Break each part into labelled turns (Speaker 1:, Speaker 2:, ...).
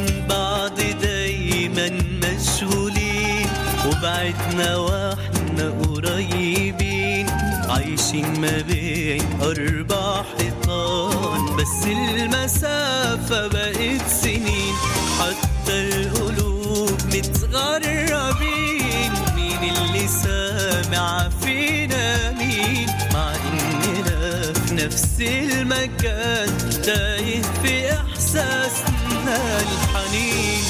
Speaker 1: من بعض دايما مشغولين وبعدنا واحنا قريبين عايشين ما بين أربع حيطان بس المسافة بقت سنين حتى القلوب متغربين مين اللي سامع فينا مين مع إننا في نفس المكان تايه في إحساسنا الحنين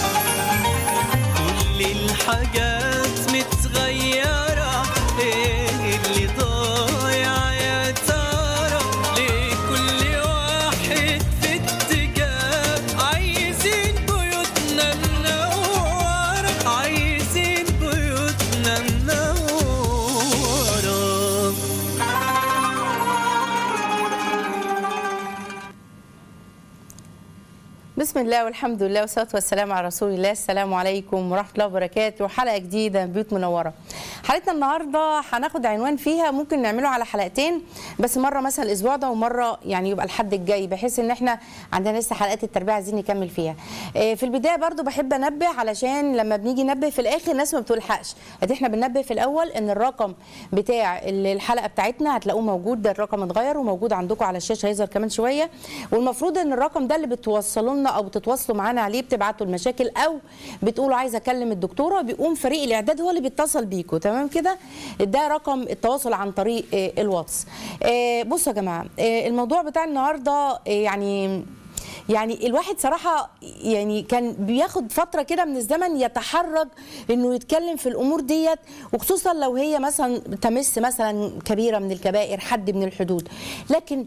Speaker 1: كل الحاجات متغيرة ايه اللي ضايع يا ترى ليه كل واحد في اتجاه عايزين بيوتنا منورة عايزين بيوتنا منورة
Speaker 2: بسم الله والحمد لله والصلاه والسلام على رسول الله السلام عليكم ورحمه الله وبركاته حلقه جديده من بيوت منوره حلقتنا النهارده هناخد عنوان فيها ممكن نعمله على حلقتين بس مره مثلا الاسبوع ده ومره يعني يبقى الحد الجاي بحيث ان احنا عندنا لسه حلقات التربيه عايزين نكمل فيها آه، في البدايه برضو بحب انبه علشان لما بنيجي ننبه في الاخر الناس ما بتلحقش ادي احنا بننبه في الاول ان الرقم بتاع ال- الحلقه بتاعتنا هتلاقوه موجود ده الرقم اتغير وموجود عندكم على الشاشه هيظهر كمان شويه والمفروض ان الرقم ده اللي بتوصلوا لنا او بتتواصلوا معانا عليه بتبعتوا المشاكل او بتقولوا عايزه اكلم الدكتوره بيقوم فريق الاعداد هو اللي بيتصل بيكم تمام كده ده رقم التواصل عن طريق آه، الواتس آه، بصوا يا جماعه آه، الموضوع بتاع النهارده آه، يعني يعني الواحد صراحة يعني كان بياخد فترة كده من الزمن يتحرج انه يتكلم في الامور ديت وخصوصا لو هي مثلا تمس مثلا كبيرة من الكبائر حد من الحدود لكن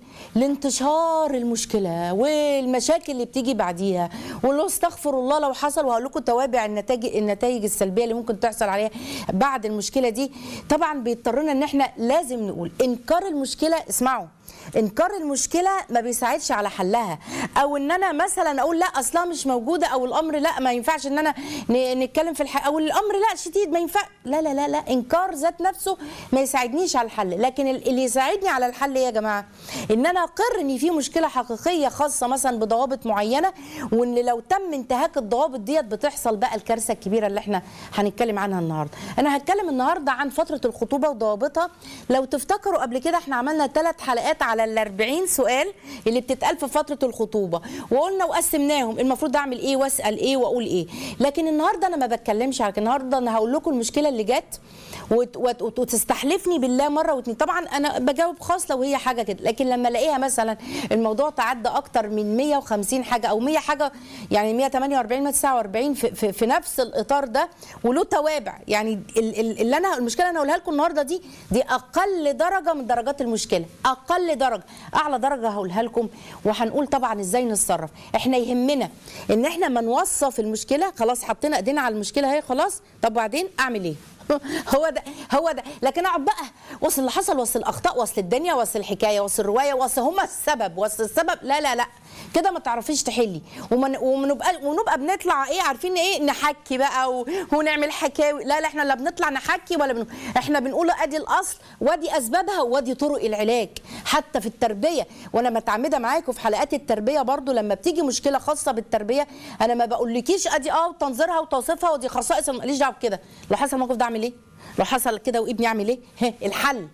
Speaker 2: لانتشار المشكلة والمشاكل اللي بتيجي بعديها والله استغفر الله لو حصل وهقول لكم توابع النتائج النتائج السلبية اللي ممكن تحصل عليها بعد المشكلة دي طبعا بيضطرنا ان احنا لازم نقول انكار المشكلة اسمعوا انكار المشكله ما بيساعدش على حلها او ان انا مثلا اقول لا اصلها مش موجوده او الامر لا ما ينفعش ان انا ن- نتكلم في الح... او الامر لا شديد ما ينفع لا لا لا لا انكار ذات نفسه ما يساعدنيش على الحل لكن ال- اللي يساعدني على الحل ايه يا جماعه ان انا اقر ان في مشكله حقيقيه خاصه مثلا بضوابط معينه وان لو تم انتهاك الضوابط ديت بتحصل بقى الكارثه الكبيره اللي احنا هنتكلم عنها النهارده انا هتكلم النهارده عن فتره الخطوبه وضوابطها لو تفتكروا قبل كده احنا عملنا ثلاث حلقات على ال 40 سؤال اللي بتتقال في فتره الخطوبه وقلنا وقسمناهم المفروض اعمل ايه واسال ايه واقول ايه لكن النهارده انا ما بتكلمش على كده. النهارده انا هقول لكم المشكله اللي جت وت- وت- وت- وتستحلفني بالله مره واتنين طبعا انا بجاوب خاص لو هي حاجه كده لكن لما الاقيها مثلا الموضوع تعدى اكتر من 150 حاجه او 100 حاجه يعني 148 149 في, في, في نفس الاطار ده وله توابع يعني ال- ال- اللي انا المشكله انا هقولها لكم النهارده دي دي اقل درجه من درجات المشكله اقل درجه اعلى درجه هقولها لكم وهنقول طبعا ازاي نتصرف احنا يهمنا ان احنا ما نوصف المشكله خلاص حطينا ايدينا على المشكله اهي خلاص طب وبعدين اعمل ايه هو ده هو ده لكن اقعد بقى وصل اللي حصل وصل الاخطاء وصل الدنيا وصل الحكايه وصل الروايه وصل هما السبب وصل السبب لا لا لا كده ما تعرفيش تحلي ومن- ونبقى ونبقى بنطلع ايه عارفين ايه نحكي بقى و- ونعمل حكاوي لا لا احنا لا بنطلع نحكي ولا بن... احنا بنقول ادي الاصل وادي اسبابها وادي طرق العلاج حتى في التربيه وانا متعمده معاكم في حلقات التربيه برضو لما بتيجي مشكله خاصه بالتربيه انا ما بقولكيش ادي اه تنظيرها وتوصيفها ودي خصائص ماليش دعوه بكده لو حصل الموقف ده اعمل ايه لو حصل كده وابني اعمل ايه ها الحل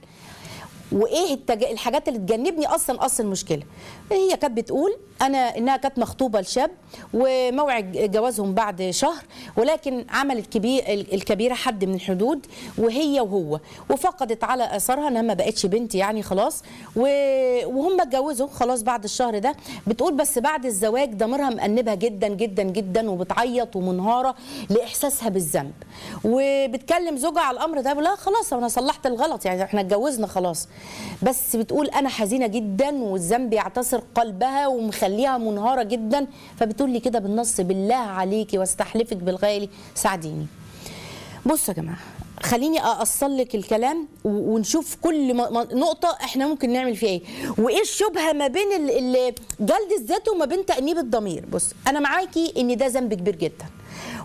Speaker 2: وايه التج... الحاجات اللي تجنبني اصلا اصل المشكله هي كانت بتقول انا انها كانت مخطوبه لشاب وموعد جوازهم بعد شهر ولكن عملت كبير الكبيره حد من الحدود وهي وهو وفقدت على اثرها انها ما بقتش بنت يعني خلاص و... وهم اتجوزوا خلاص بعد الشهر ده بتقول بس بعد الزواج ضميرها مأنبها جدا جدا جدا وبتعيط ومنهاره لاحساسها بالذنب وبتكلم زوجها على الامر ده لا خلاص انا صلحت الغلط يعني احنا اتجوزنا خلاص بس بتقول انا حزينه جدا والذنب يعتصر قلبها ومخليها منهاره جدا فبتقول لي كده بالنص بالله عليكي واستحلفك بالغالي ساعديني بصوا يا جماعه خليني اقصل لك الكلام و- ونشوف كل م- م- نقطه احنا ممكن نعمل فيها ايه وايه الشبهه ما بين ال- ال- جلد الذات وما بين تانيب الضمير بص انا معاكي ان ده ذنب كبير جدا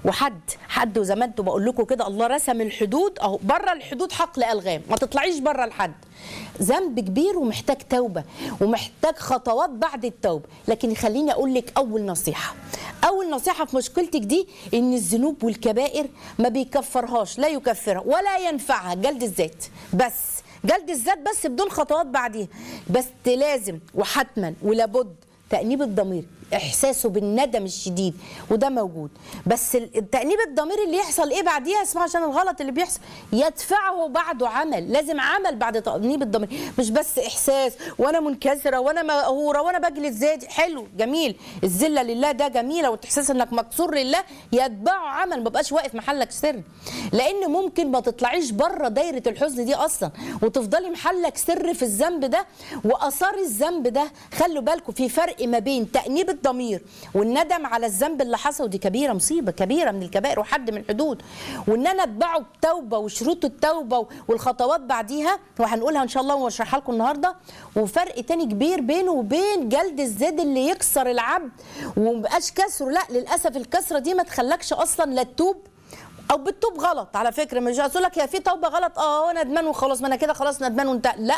Speaker 2: وحد حد وزي ما انتوا بقول لكم كده الله رسم الحدود اهو بره الحدود حقل الغام ما تطلعيش بره الحد ذنب كبير ومحتاج توبه ومحتاج خطوات بعد التوبه لكن خليني اقول لك اول نصيحه اول نصيحه في مشكلتك دي ان الذنوب والكبائر ما بيكفرهاش لا يكفرها ولا ينفعها جلد الذات بس جلد الذات بس بدون خطوات بعديها بس لازم وحتما ولابد تأنيب الضمير احساسه بالندم الشديد وده موجود بس ال- تأنيب الضمير اللي يحصل ايه بعديها اسمع عشان الغلط اللي بيحصل يدفعه بعده عمل لازم عمل بعد تأنيب الضمير مش بس احساس وانا منكسره وانا مقهوره وانا بجلد ذاتي حلو جميل الذله لله ده جميله والاحساس انك مكسور لله يتبعه عمل ما بقاش واقف محلك سر لان ممكن ما تطلعيش بره دايره الحزن دي اصلا وتفضلي محلك سر في الذنب ده واثار الذنب ده خلوا بالكم في فرق ما بين تانيب الضمير والندم على الذنب اللي حصل ودي كبيره مصيبه كبيره من الكبائر وحد من الحدود وان انا اتبعه بتوبه وشروط التوبه والخطوات بعديها وهنقولها ان شاء الله واشرحها لكم النهارده وفرق تاني كبير بينه وبين جلد الزاد اللي يكسر العبد ومبقاش كسره لا للاسف الكسره دي ما تخلكش اصلا لا تتوب او بتتوب غلط على فكره مش اقول لك هي في توبه غلط اه انا ندمان وخلاص ما انا كده خلاص ندمان وانت لا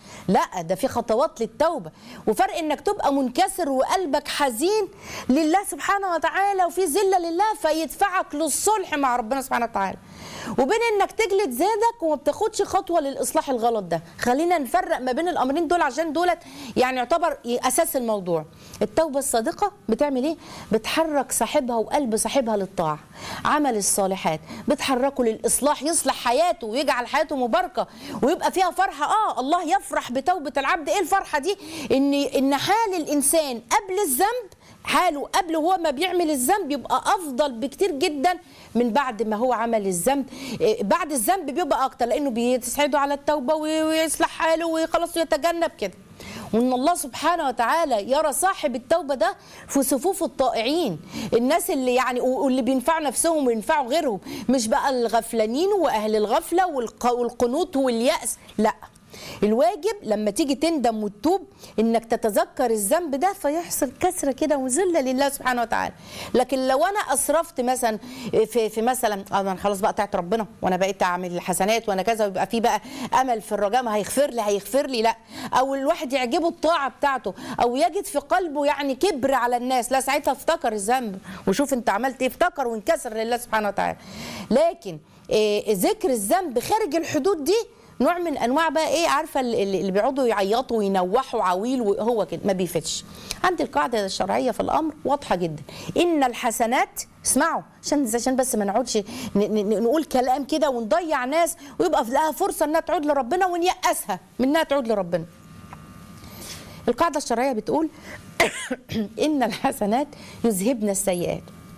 Speaker 2: لا ده في خطوات للتوبه وفرق انك تبقى منكسر وقلبك حزين لله سبحانه وتعالى وفي ذله لله فيدفعك للصلح مع ربنا سبحانه وتعالى وبين انك تجلد زادك وما بتاخدش خطوه للاصلاح الغلط ده خلينا نفرق ما بين الامرين دول عشان دولت يعني يعتبر اساس الموضوع التوبه الصادقه بتعمل ايه بتحرك صاحبها وقلب صاحبها للطاعه عمل الصالحات بتحركه للاصلاح يصلح حياته ويجعل حياته مباركه ويبقى فيها فرحه اه الله يفرح بتوبه العبد ايه الفرحه دي ان ان حال الانسان قبل الذنب حاله قبل هو ما بيعمل الذنب يبقى افضل بكتير جدا من بعد ما هو عمل الذنب إيه، بعد الذنب بيبقى اكتر لانه بيسعده على التوبه وي- ويصلح حاله وخلاص يتجنب كده وان الله سبحانه وتعالى يرى صاحب التوبه ده في صفوف الطائعين الناس اللي يعني واللي بينفعوا نفسهم وينفعوا غيرهم مش بقى الغفلانين واهل الغفله والق- والقنوط والياس لا الواجب لما تيجي تندم وتتوب انك تتذكر الذنب ده فيحصل كسره كده وذله لله سبحانه وتعالى لكن لو انا اسرفت مثلا في في مثلا آه انا خلاص بقى بتاعت ربنا وانا بقيت اعمل الحسنات وانا كذا ويبقى في بقى امل في الرجاء ما هيغفر لي هيغفر لي لا او الواحد يعجبه الطاعه بتاعته او يجد في قلبه يعني كبر على الناس لا ساعتها افتكر الذنب وشوف انت عملت ايه افتكر وانكسر لله سبحانه وتعالى لكن إيه ذكر الذنب خارج الحدود دي نوع من انواع بقى ايه عارفه اللي اللي بيقعدوا يعيطوا وينوحوا عويل وهو كده ما بيفيدش عندي القاعده الشرعيه في الامر واضحه جدا ان الحسنات اسمعوا عشان عشان بس ما نقعدش ن- ن- نقول كلام كده ونضيع ناس ويبقى لها فرصه انها تعود لربنا ونيأسها من انها تعود لربنا القاعده الشرعيه بتقول ان الحسنات يذهبن السيئات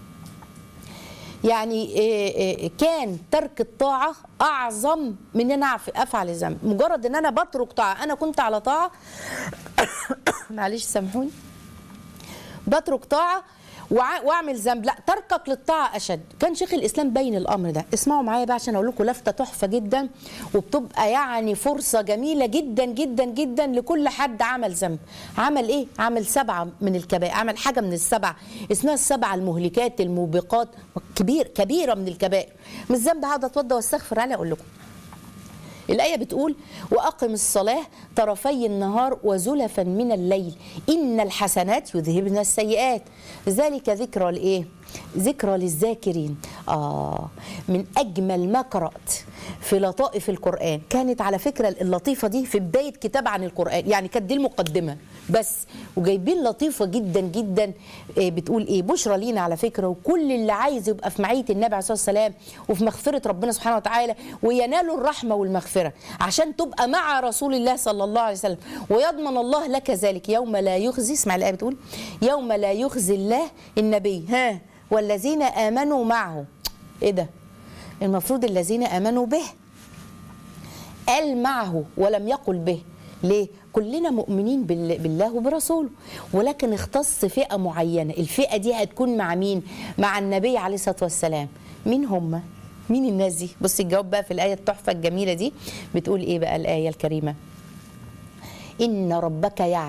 Speaker 2: يعني إيه إيه كان ترك الطاعة أعظم من أن أنا أعف- أفعل الذنب مجرد أن أنا بترك طاعة أنا كنت على طاعة معلش سامحوني بترك طاعة وع- واعمل ذنب لا تركك للطاعه اشد كان شيخ الاسلام بين الامر ده اسمعوا معايا بقى عشان اقول لكم لفته تحفه جدا وبتبقى يعني فرصه جميله جدا جدا جدا لكل حد عمل ذنب عمل ايه عمل سبعه من الكبائر عمل حاجه من السبعه اسمها السبعه المهلكات الموبقات كبير كبيره من الكبائر مش ذنب هقعد اتوضى واستغفر عليه اقول لكم الآية بتقول وأقم الصلاة طرفي النهار وزلفا من الليل إن الحسنات يذهبن السيئات ذلك ذكرى لإيه؟ ذكرى للذاكرين آه من أجمل ما قرأت في لطائف القرآن كانت على فكرة اللطيفة دي في بداية كتاب عن القرآن يعني كانت دي المقدمة بس وجايبين لطيفة جدا جدا آه، بتقول إيه بشرى لينا على فكرة وكل اللي عايز يبقى في معية النبي عليه الصلاة والسلام وفي مغفرة ربنا سبحانه وتعالى وينالوا الرحمة والمغفرة عشان تبقى مع رسول الله صلى الله عليه وسلم ويضمن الله لك ذلك يوم لا يخزي اسمع الآية بتقول يوم لا يخزي الله النبي ها والذين آمنوا معه إيه ده المفروض الذين آمنوا به قال معه ولم يقل به ليه؟ كلنا مؤمنين بال- بالله وبرسوله ولكن اختص فئة معينة الفئة دي هتكون مع مين؟ مع النبي عليه الصلاة والسلام مين هم؟ مين الناس دي؟ بصي الجواب بقى في الآية التحفة الجميلة دي بتقول إيه بقى الآية الكريمة؟ إن ربك يعلم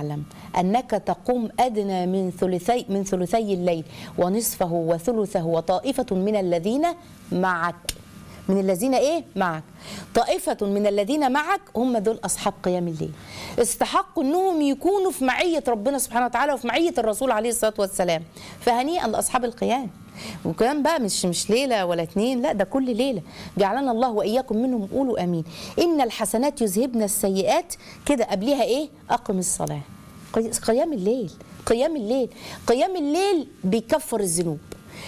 Speaker 2: انك تقوم ادنى من ثلثي من ثلثي الليل ونصفه وثلثه وطائفه من الذين معك من الذين ايه معك طائفة من الذين معك هم دول أصحاب قيام الليل استحقوا أنهم يكونوا في معية ربنا سبحانه وتعالى وفي معية الرسول عليه الصلاة والسلام فهنيئا لأصحاب القيام وكمان بقى مش مش ليلة ولا اتنين لا ده كل ليلة جعلنا الله وإياكم منهم قولوا أمين إن الحسنات يذهبن السيئات كده قبلها إيه أقم الصلاة قي- قيام الليل قيام الليل قيام الليل بيكفر الذنوب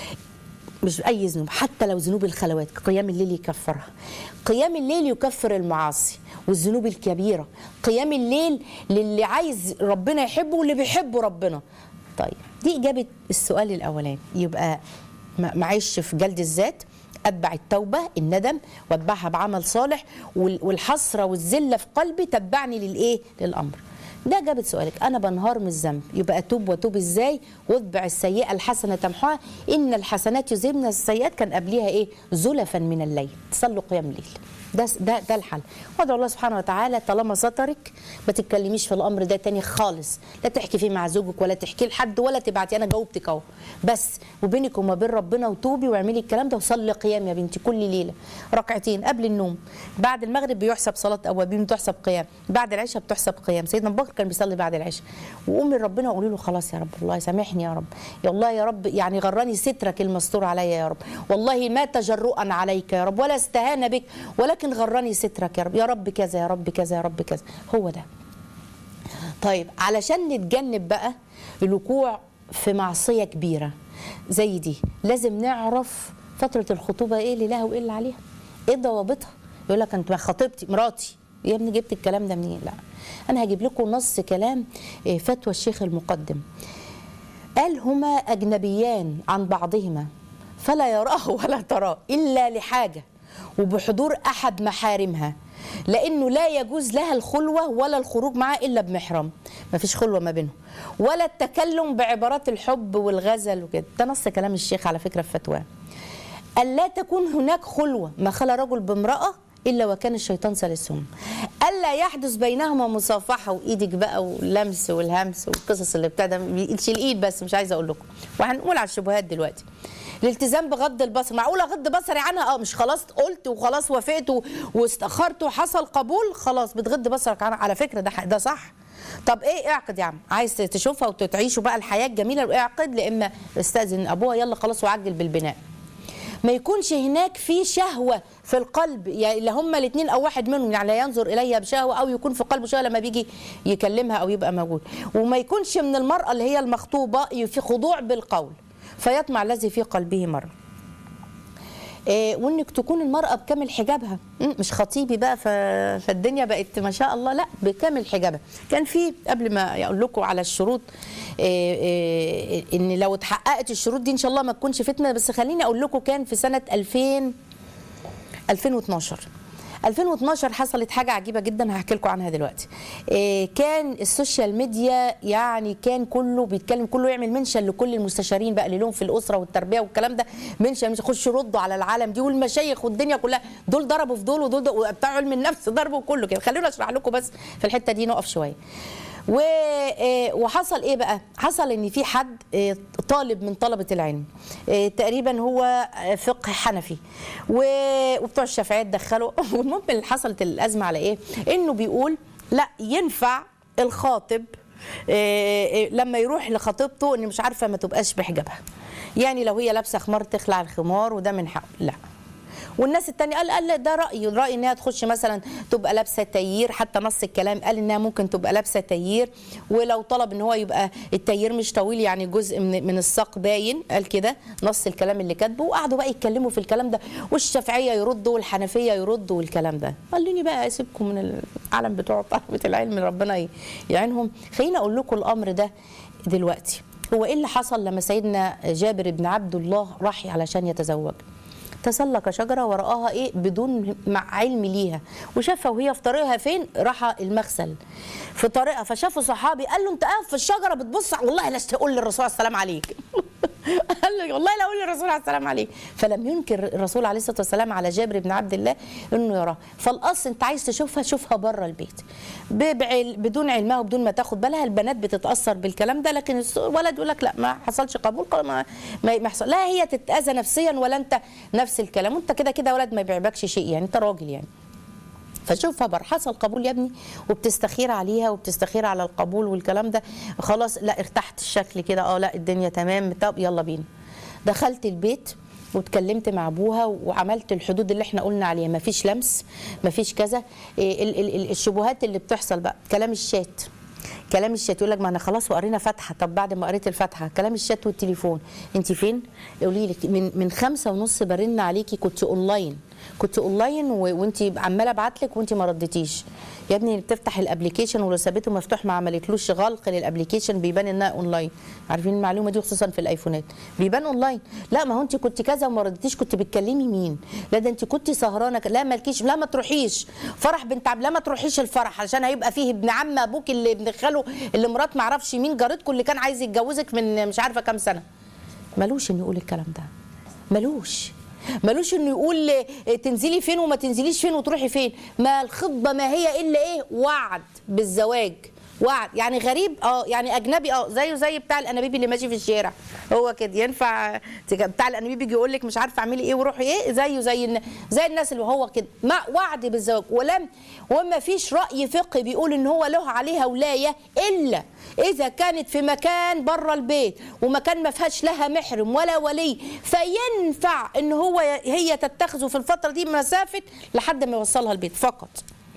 Speaker 2: مش اي ذنوب حتى لو ذنوب الخلوات قيام الليل يكفرها قيام الليل يكفر المعاصي والذنوب الكبيره قيام الليل للي عايز ربنا يحبه واللي بيحبه ربنا طيب دي اجابه السؤال الاولاني يبقى ما- معيش في جلد الذات اتبع التوبه الندم واتبعها بعمل صالح وال- والحسره والذله في قلبي تتبعني للايه للامر ده جابت سؤالك انا بنهار من الذنب يبقى اتوب واتوب ازاي واتبع السيئه الحسنه تمحوها ان الحسنات يذهبن السيئات كان قبلها ايه زلفا من الليل تصلوا قيام الليل ده ده ده الحل وادعو الله سبحانه وتعالى طالما سترك ما تتكلميش في الامر ده تاني خالص لا تحكي فيه مع زوجك ولا تحكي لحد ولا تبعتي انا جاوبتك اهو بس وبينك وما بين ربنا وتوبي واعملي الكلام ده وصلي قيام يا بنتي كل ليله ركعتين قبل النوم بعد المغرب بيحسب صلاه اوابين بتحسب قيام بعد العشاء بتحسب قيام سيدنا ابو بكر كان بيصلي بعد العشاء وقومي لربنا وقولي له خلاص يا رب والله سامحني يا رب يا الله يا رب يعني غرني سترك المستور عليا يا رب والله ما تجرؤا عليك يا رب ولا استهان بك ولكن غرني سترك يا رب يا رب كذا يا رب كذا يا رب كذا هو ده طيب علشان نتجنب بقى الوقوع في معصيه كبيره زي دي لازم نعرف فتره الخطوبه ايه اللي لها وايه اللي عليها ايه ضوابطها يقول لك انت خطيبتي مراتي يا ابني جبت الكلام ده منين لا انا هجيب لكم نص كلام إيه، فتوى الشيخ المقدم قال هما أجنبيان عن بعضهما فلا يراه ولا تراه إلا لحاجة وبحضور أحد محارمها لأنه لا يجوز لها الخلوة ولا الخروج معها إلا بمحرم ما فيش خلوة ما بينهم ولا التكلم بعبارات الحب والغزل وكده ده نص كلام الشيخ على فكرة في فتواه ألا تكون هناك خلوة ما خلا رجل بامرأة إلا وكان الشيطان ثالثهم ألا يحدث بينهما مصافحة وإيدك بقى واللمس والهمس والقصص اللي ابتدى بإيدش الإيد بس مش عايزة أقول لكم وهنقول على الشبهات دلوقتي الالتزام بغض البصر معقول اغض بصري عنها اه مش خلاص قلت وخلاص وافقت و- واستخرت وحصل قبول خلاص بتغض بصرك عنها على فكره ده ح- ده صح طب ايه اعقد يا عم عايز تشوفها وتعيشوا بقى الحياه الجميله اعقد لاما استاذن ابوها يلا خلاص وعجل بالبناء ما يكونش هناك في شهوه في القلب يعني لا هما الاثنين او واحد منهم يعني لا ينظر اليها بشهوه او يكون في قلبه شهوه لما بيجي يكلمها او يبقى موجود وما يكونش من المراه اللي هي المخطوبه في خضوع بالقول فيطمع الذي في قلبه مرة إيه وانك تكون المراه بكامل حجابها م، مش خطيبي بقى ف... فالدنيا بقت ما شاء الله لا بكامل حجابها كان في قبل ما اقول لكم على الشروط إيه إيه ان لو اتحققت الشروط دي ان شاء الله ما تكونش فتنه بس خليني اقول لكم كان في سنه 2000 2012 2012 حصلت حاجة عجيبة جدا هحكي لكم عنها دلوقتي إيه كان السوشيال ميديا يعني كان كله بيتكلم كله يعمل منشن لكل المستشارين بقى اللي لهم في الأسرة والتربية والكلام ده منشن مش خشوا ردوا على العالم دي والمشايخ والدنيا كلها دول ضربوا في دول ودول ودول بتاع علم النفس ضربوا كله كده خلونا اشرح لكم بس في الحتة دي نقف شوية و- آه، وحصل ايه بقى حصل ان في حد آه، طالب من طلبه العلم آه، تقريبا هو آه، فقه حنفي و- وبتوع الشافعيه دخلوا والمهم اللي حصلت الازمه على ايه انه بيقول لا ينفع الخاطب آه، آه، لما يروح لخطيبته ان مش عارفه ما تبقاش بحجابها يعني لو هي لابسه خمار تخلع الخمار وده من حقه لا والناس التانية قال قال لا ده رأي رأي انها تخش مثلا تبقى لابسة تيير حتى نص الكلام قال انها ممكن تبقى لابسة تيير ولو طلب ان هو يبقى التيير مش طويل يعني جزء من من الساق باين قال كده نص الكلام اللي كاتبه وقعدوا بقى يتكلموا في الكلام ده والشافعية يردوا والحنفية يردوا والكلام ده خلوني بقى اسيبكم من العالم بتوع طلبة العلم ربنا ي- يعينهم خليني اقول لكم الامر ده دلوقتي هو ايه اللي حصل لما سيدنا جابر بن عبد الله راح علشان يتزوج تسلق شجره ورآها ايه بدون مع علم ليها وشافها وهي في طريقها فين راح المغسل في طريقها فشافه صحابي قال له انت قاعد في الشجره بتبص والله لا تقول للرسول عليه السلام عليك قال له والله لا اقول للرسول عليه السلام عليه فلم ينكر الرسول عليه الصلاه والسلام على جابر بن عبد الله انه يراه فالاصل انت عايز تشوفها شوفها بره البيت ب- بعل- بدون علمها وبدون ما تاخد بالها البنات بتتاثر بالكلام ده لكن الس- الولد يقول لك لا ما حصلش قبول قال ما ما ما يحصل لا هي تتاذى نفسيا ولا انت نفس الكلام وانت كده كده ولد ما بيعيبكش شيء يعني انت راجل يعني فشوفها بر حصل قبول يا ابني وبتستخير عليها وبتستخير على القبول والكلام ده خلاص لا ارتحت الشكل كده اه لا الدنيا تمام طب يلا بينا دخلت البيت واتكلمت مع ابوها وعملت الحدود اللي احنا قلنا عليها مفيش لمس مفيش كذا إيه ال- ال- ال- الشبهات اللي بتحصل بقى كلام الشات كلام الشات يقول لك ما انا خلاص وقرينا فاتحه طب بعد ما قريت الفاتحه كلام الشات والتليفون انت فين قولي لك من من خمسة ونص برن عليكي كنت اونلاين كنت اونلاين و- وانت عماله ابعت لك وانت ما ردتيش يا ابني بتفتح الابلكيشن ولو سابته مفتوح ما عملتلوش غلق للابلكيشن بيبان انها اونلاين عارفين المعلومه دي خصوصا في الايفونات بيبان اونلاين لا ما هو انت كنت كذا وما ردتيش كنت بتكلمي مين لا ده انت كنت سهرانه لا مالكيش لا ما تروحيش فرح بنت عم لا ما تروحيش الفرح عشان هيبقى فيه ابن عم ابوك اللي ابن خاله اللي مرات ما اعرفش مين جارتكم اللي كان عايز يتجوزك من مش عارفه كام سنه ملوش انه يقول الكلام ده ملوش ملوش انه يقول تنزلي فين وما تنزليش فين وتروحي فين ما الخطبه ما هي الا ايه وعد بالزواج وعد يعني غريب اه يعني اجنبي اه زيه زي بتاع الانابيب اللي ماشي في الشارع هو كده ينفع تج- بتاع الانابيب يجي يقول لك مش عارفه اعملي ايه وروحي ايه زيه زي الن- زي الناس اللي هو كده ما وعد بالزواج ولم وما فيش راي فقهي بيقول ان هو له عليها ولايه الا اذا كانت في مكان بره البيت ومكان ما فيهاش لها محرم ولا ولي فينفع ان هو هي تتخذه في الفتره دي مسافه لحد ما يوصلها البيت فقط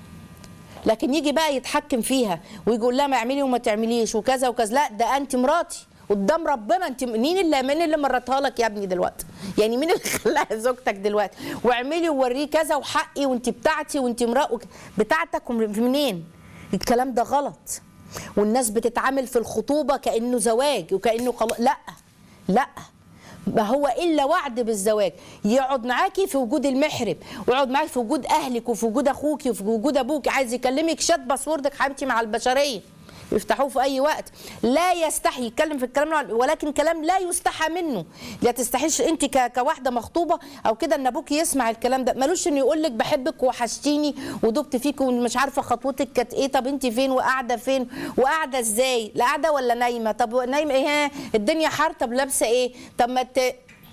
Speaker 2: لكن يجي بقى يتحكم فيها ويقول لها ما اعملي وما تعمليش وكذا وكذا لا ده انت مراتي قدام ربنا انت مين اللي مين اللي مرتها لك يا ابني دلوقتي يعني مين اللي خلاها زوجتك دلوقتي واعملي ووريه كذا وحقي وانت بتاعتي وانت امراه وك- بتاعتك ومن- منين الكلام ده غلط والناس بتتعامل في الخطوبه كانه زواج وكانه خلاص لا لا ما هو الا وعد بالزواج يقعد معاكي في وجود المحرم ويقعد معاكي في وجود اهلك وفي وجود اخوكي وفي وجود ابوك عايز يكلمك شات باسوردك حبيبتي مع البشريه يفتحوه في اي وقت لا يستحي يتكلم في الكلام ده، ولكن كلام لا يستحى منه لا تستحيش انت ك- كواحده مخطوبه او كده ان ابوك يسمع الكلام ده ملوش انه يقول لك بحبك وحشتيني ودبت فيك ومش عارفه خطوتك كانت ايه طب انت فين وقاعده فين وقاعده ازاي لا قاعده ولا نايمه طب نايمه ايه ها الدنيا حر طب لابسه ايه طب ما ت...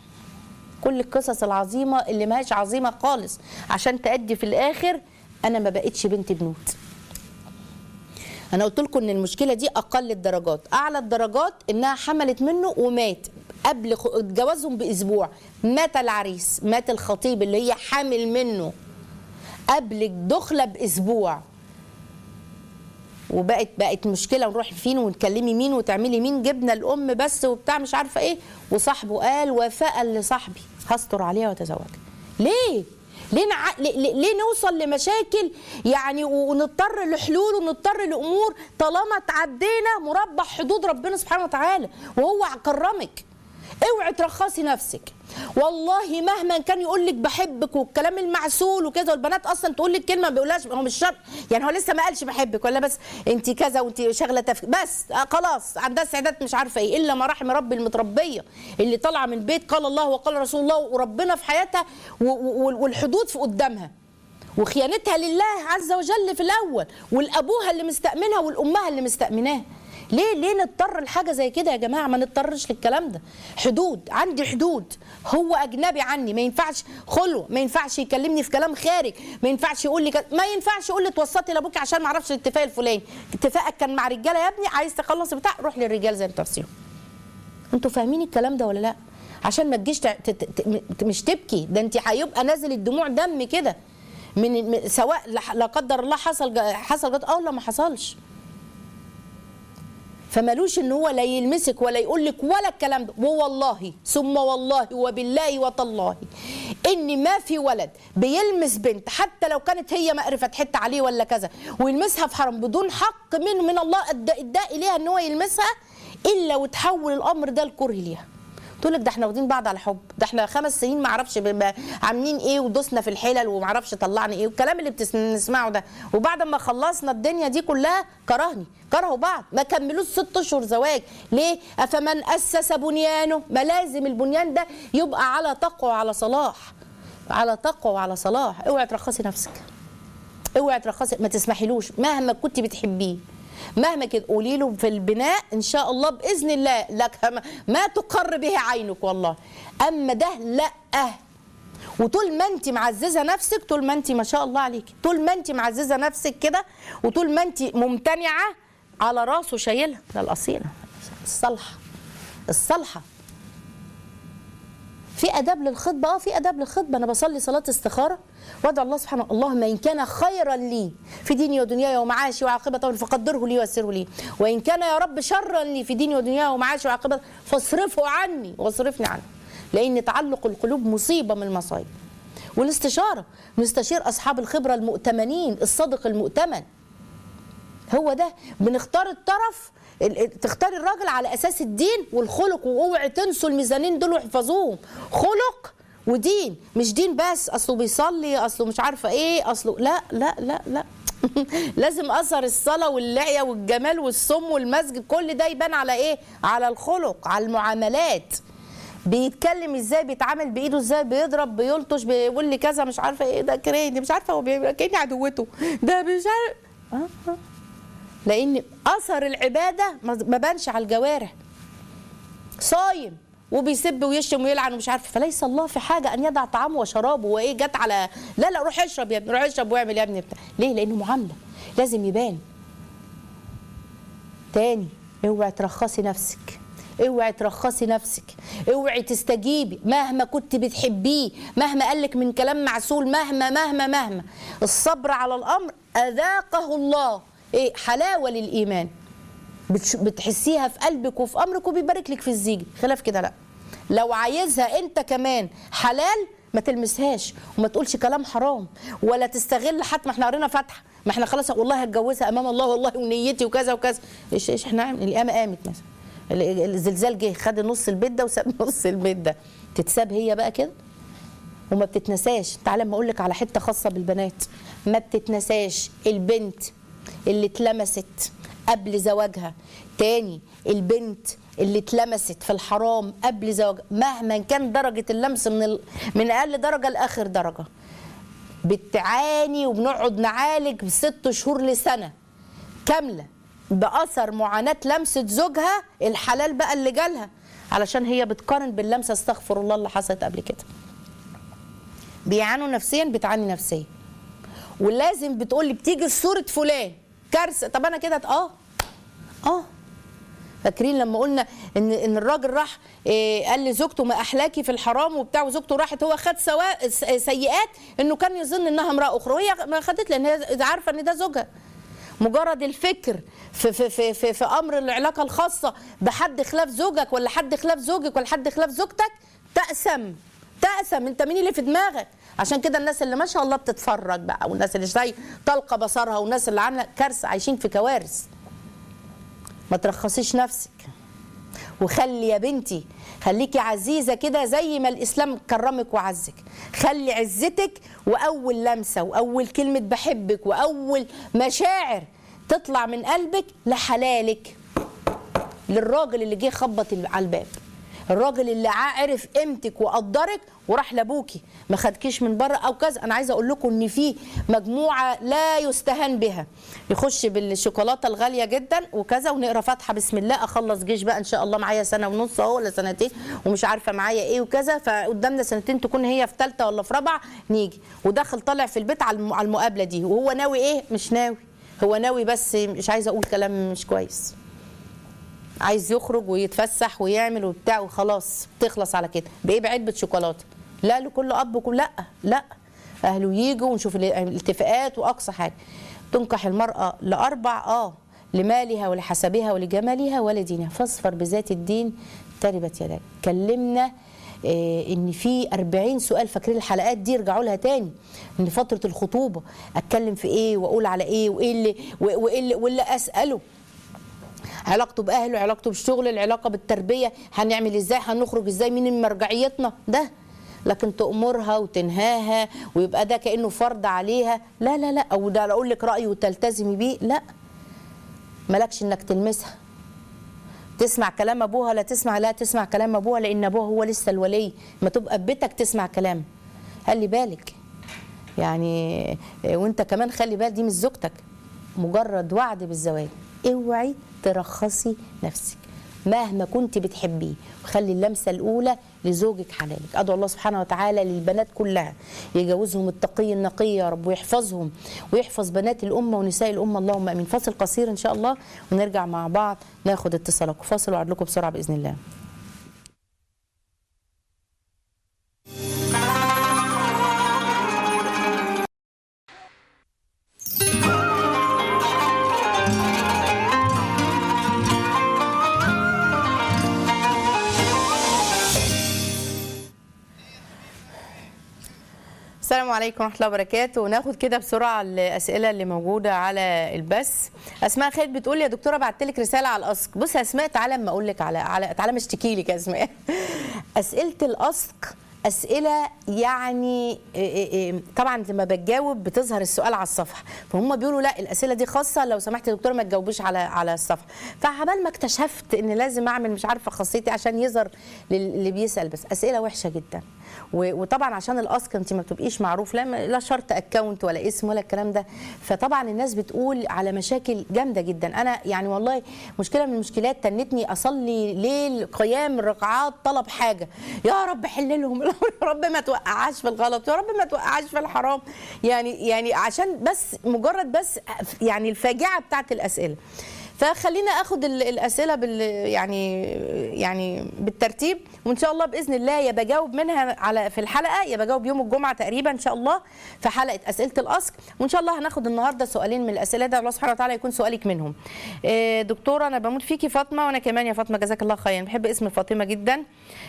Speaker 2: كل القصص العظيمه اللي ماهيش عظيمه خالص عشان تأدي في الاخر انا ما بقتش بنت بنوت انا قلت لكم ان المشكله دي اقل الدرجات اعلى الدرجات انها حملت منه ومات قبل خ- جوازهم باسبوع مات العريس مات الخطيب اللي هي حامل منه قبل الدخله باسبوع وبقت بقت مشكله ونروح فين ونكلمي مين وتعملي مين جبنا الام بس وبتاع مش عارفه ايه وصاحبه قال وفاء لصاحبي هستر عليها واتزوج ليه ليه, نع... ليه, ليه ليه نوصل لمشاكل يعني ونضطر لحلول ونضطر لامور طالما تعدينا مربع حدود ربنا سبحانه وتعالى وهو كرمك اوعي ترخصي نفسك والله مهما كان يقول لك بحبك والكلام المعسول وكذا والبنات اصلا تقول لك كلمه ما بيقولهاش هو مش شرط يعني هو لسه ما قالش بحبك ولا بس انت كذا وانت شغله تفكير بس آه خلاص عندها استعداد مش عارفه ايه الا ما رحم ربي المتربيه اللي طالعه من بيت قال الله وقال رسول الله وربنا في حياتها و- و- والحدود في قدامها وخيانتها لله عز وجل في الاول والابوها اللي مستأمنها والامها اللي مستأمناها ليه ليه نضطر لحاجه زي كده يا جماعه ما نضطرش للكلام ده حدود عندي حدود هو اجنبي عني ما ينفعش خلوه ما ينفعش يكلمني في كلام خارج ما ينفعش يقول لي كده ما ينفعش يقول لي توسطي لابوك عشان ما اعرفش الاتفاق الفلاني اتفاقك كان مع رجاله يا ابني عايز تخلص بتاع روح للرجال زي التفسير انتوا فاهمين الكلام ده ولا لا عشان ما تجيش ت- ت- ت- مش تبكي ده انت هيبقى نازل الدموع دم كده من من- سواء لا- لا قدر الله حصل جا- حصل جد او لا ما حصلش فمالوش ان هو لا يلمسك ولا يقول لك ولا الكلام ده ووالله ثم والله وبالله وتالله ان ما في ولد بيلمس بنت حتى لو كانت هي مقرفه حته عليه ولا كذا ويلمسها في حرام بدون حق من من الله ادى ادى اليها ان هو يلمسها الا وتحول الامر ده لكره ليها تقول لك ده احنا واخدين بعض على حب ده احنا خمس سنين ما اعرفش ب- عاملين ايه ودوسنا في الحلل وما اعرفش طلعنا ايه والكلام اللي بتسمعه ده وبعد ما خلصنا الدنيا دي كلها كرهني كرهوا بعض ما كملوش ست اشهر زواج ليه افمن اسس بنيانه ما لازم البنيان ده يبقى على تقوى وعلى صلاح على تقوى وعلى صلاح اوعي ترخصي نفسك اوعي ترخصي ما تسمحيلوش مهما كنت بتحبيه مهما كده قولي له في البناء ان شاء الله باذن الله لك ما- ما تقر به عينك والله اما ده لا وطول ما انت معززه نفسك طول ما انت ما شاء الله عليكي طول ما انت معززه نفسك كده وطول ما انت ممتنعه على راسه شايلها ده الاصيله الصالحه الصالحه في اداب للخطبه اه في اداب للخطبه انا بصلي صلاه استخاره وادعو الله سبحانه اللهم ان كان خيرا لي في ديني ودنياي ومعاشي وعاقبه امري فقدره لي ويسره لي وان كان يا رب شرا لي في ديني ودنياي ومعاشي وعاقبه فاصرفه عني واصرفني عنه لان تعلق القلوب مصيبه من المصايب والاستشاره نستشير اصحاب الخبره المؤتمنين الصادق المؤتمن هو ده بنختار الطرف ال- ال- تختاري الراجل على اساس الدين والخلق واوعي تنسوا الميزانين دول واحفظوهم خلق ودين مش دين بس اصله بيصلي اصله مش عارفه ايه اصله لا لا لا لا لازم اثر الصلاه واللعيه والجمال والصم والمسجد كل ده يبان على ايه على الخلق على المعاملات بيتكلم ازاي بيتعامل بايده ازاي بيضرب بيلطش بيقول لي كذا مش عارفه ايه ده كرهني مش عارفه هو بي- كاني عدوته ده مش عارف آه، آه. لان اثر العباده ما ما بانش على الجوارح صايم وبيسب ويشتم ويلعن ومش عارف فليس الله في حاجه ان يدع طعامه وشرابه وايه جت على لا لا روح اشرب يا ابني روح اشرب واعمل يا ابني بتاع ليه لانه معامله لازم يبان تاني اوعي ترخصي نفسك اوعي ترخصي نفسك اوعي تستجيبي مهما كنت بتحبيه مهما قالك من كلام معسول مهما مهما مهما الصبر على الامر اذاقه الله ايه حلاوه للايمان بتش- بتحسيها في قلبك وفي امرك وبيبارك لك في الزيج خلاف كده لا لو عايزها انت كمان حلال ما تلمسهاش وما تقولش كلام حرام ولا تستغل حتى ما احنا قرينا فاتحه ما احنا خلاص والله هتجوزها امام الله والله ونيتي وكذا وكذا ايش ايش احنا عامل القيامه قامت مثلا ال- الزلزال جه خد نص البيت ده وساب نص البيت ده تتساب هي بقى كده وما بتتنساش تعالى اما اقول لك على حته خاصه بالبنات ما بتتنساش البنت اللي اتلمست قبل زواجها تاني البنت اللي اتلمست في الحرام قبل زواجها مهما كان درجه اللمس من ال... من اقل درجه لاخر درجه بتعاني وبنقعد نعالج ست شهور لسنه كامله باثر معاناه لمسه زوجها الحلال بقى اللي جالها علشان هي بتقارن باللمسه استغفر الله اللي حصلت قبل كده بيعانوا نفسيا بتعاني نفسيا ولازم بتقول لي بتيجي صوره فلان كارثه طب انا كده اه اه فاكرين لما قلنا ان ان الراجل راح إيه قال لزوجته ما احلاكي في الحرام وبتاع وزوجته راحت هو خد سوا س- سيئات انه كان يظن انها امراه اخرى وهي ما خدت لان هي عارفه ان ده زوجها مجرد الفكر في في في في, في امر العلاقه الخاصه بحد خلاف زوجك ولا حد خلاف زوجك ولا حد خلاف زوجتك تأسم تأسم انت مين اللي في دماغك عشان كده الناس اللي ما شاء الله بتتفرج بقى والناس اللي زي طلقه بصرها والناس اللي عامله كارثه عايشين في كوارث ما ترخصيش نفسك وخلي يا بنتي خليكي عزيزة كده زي ما الإسلام كرمك وعزك خلي عزتك وأول لمسة وأول كلمة بحبك وأول مشاعر تطلع من قلبك لحلالك للراجل اللي جه خبط على الباب الراجل اللي عارف قيمتك وقدرك وراح لابوكي ما خدكيش من بره او كذا انا عايزه اقول لكم ان في مجموعه لا يستهان بها يخش بالشوكولاته الغاليه جدا وكذا ونقرا فاتحه بسم الله اخلص جيش بقى ان شاء الله معايا سنه ونص اهو ولا سنتين ومش عارفه معايا ايه وكذا فقدامنا سنتين تكون هي في ثالثه ولا في رابعه نيجي وداخل طالع في البيت على الم- على المقابله دي وهو ناوي ايه مش ناوي هو ناوي بس مش عايزه اقول كلام مش كويس عايز يخرج ويتفسح ويعمل وبتاع وخلاص تخلص على كده بايه بعلبه شوكولاته لا لكل اب وكل لا لا اهله يجوا ونشوف ال- الاتفاقات واقصى حاجه تنكح المراه لاربع اه لمالها ولحسبها ولجمالها ولدينها فاصفر بذات الدين تربت يداك كلمنا آه، ان في 40 سؤال فاكرين الحلقات دي ارجعوا لها تاني ان فتره الخطوبه اتكلم في ايه واقول على ايه وايه اللي وايه اللي واللي اساله علاقته باهله علاقته بالشغل العلاقه بالتربيه هنعمل ازاي هنخرج ازاي مين مرجعيتنا ده لكن تأمرها وتنهاها ويبقى ده كأنه فرض عليها لا لا لا أو ده أقول لك رأي وتلتزمي بيه لا مالكش إنك تلمسها تسمع كلام ابوها لا تسمع لا تسمع كلام ابوها لان ابوها هو لسه الولي ما تبقى في بيتك تسمع كلام خلي بالك يعني وانت كمان خلي بالك دي مش زوجتك مجرد وعد بالزواج اوعي ترخصي نفسك مهما كنت بتحبيه وخلي اللمسه الاولى لزوجك حلالك ادعو الله سبحانه وتعالى للبنات كلها يجوزهم التقي النقي يا رب ويحفظهم ويحفظ بنات الامه ونساء الامه اللهم امين فاصل قصير ان شاء الله ونرجع مع بعض ناخد اتصالكم فاصل وعد لكم بسرعه باذن الله السلام عليكم ورحمه الله وبركاته وناخد كده بسرعه الاسئله اللي موجوده على البث اسماء خالد بتقول يا دكتوره بعت لك رساله على الاسك بص يا اسماء تعالى اما اقول لك على على تعالى ما اشتكي لك يا اسماء اسئله الاسك اسئله يعني إيه إيه إيه طبعا لما بتجاوب بتظهر السؤال على الصفحه فهم بيقولوا لا الاسئله دي خاصه لو سمحت يا دكتوره ما تجاوبيش على على الصفحه فعبال ما اكتشفت ان لازم اعمل مش عارفه خاصيتي عشان يظهر للي بيسال بس اسئله وحشه جدا و- وطبعا عشان الاسك انت ما بتبقيش معروف لا لا شرط اكونت ولا اسم ولا الكلام ده فطبعا الناس بتقول على مشاكل جامده جدا انا يعني والله مشكله من المشكلات تنتني اصلي ليل قيام الركعات طلب حاجه يا رب حل لهم الامر يا رب ما توقعاش في الغلط يا رب ما توقعاش في الحرام يعني يعني عشان بس مجرد بس يعني الفاجعه بتاعت الاسئله فخلينا اخد ال- الاسئله بال يعني يعني بالترتيب وان شاء الله باذن الله يا بجاوب منها على في الحلقه يا بجاوب يوم الجمعه تقريبا ان شاء الله في حلقه اسئله الاسك وان شاء الله هناخد النهارده سؤالين من الاسئله ده الله سبحانه وتعالى يكون سؤالك منهم آه، دكتوره انا بموت فيكي فاطمه وانا كمان يا فاطمه جزاك الله خيرا بحب اسم فاطمه جدا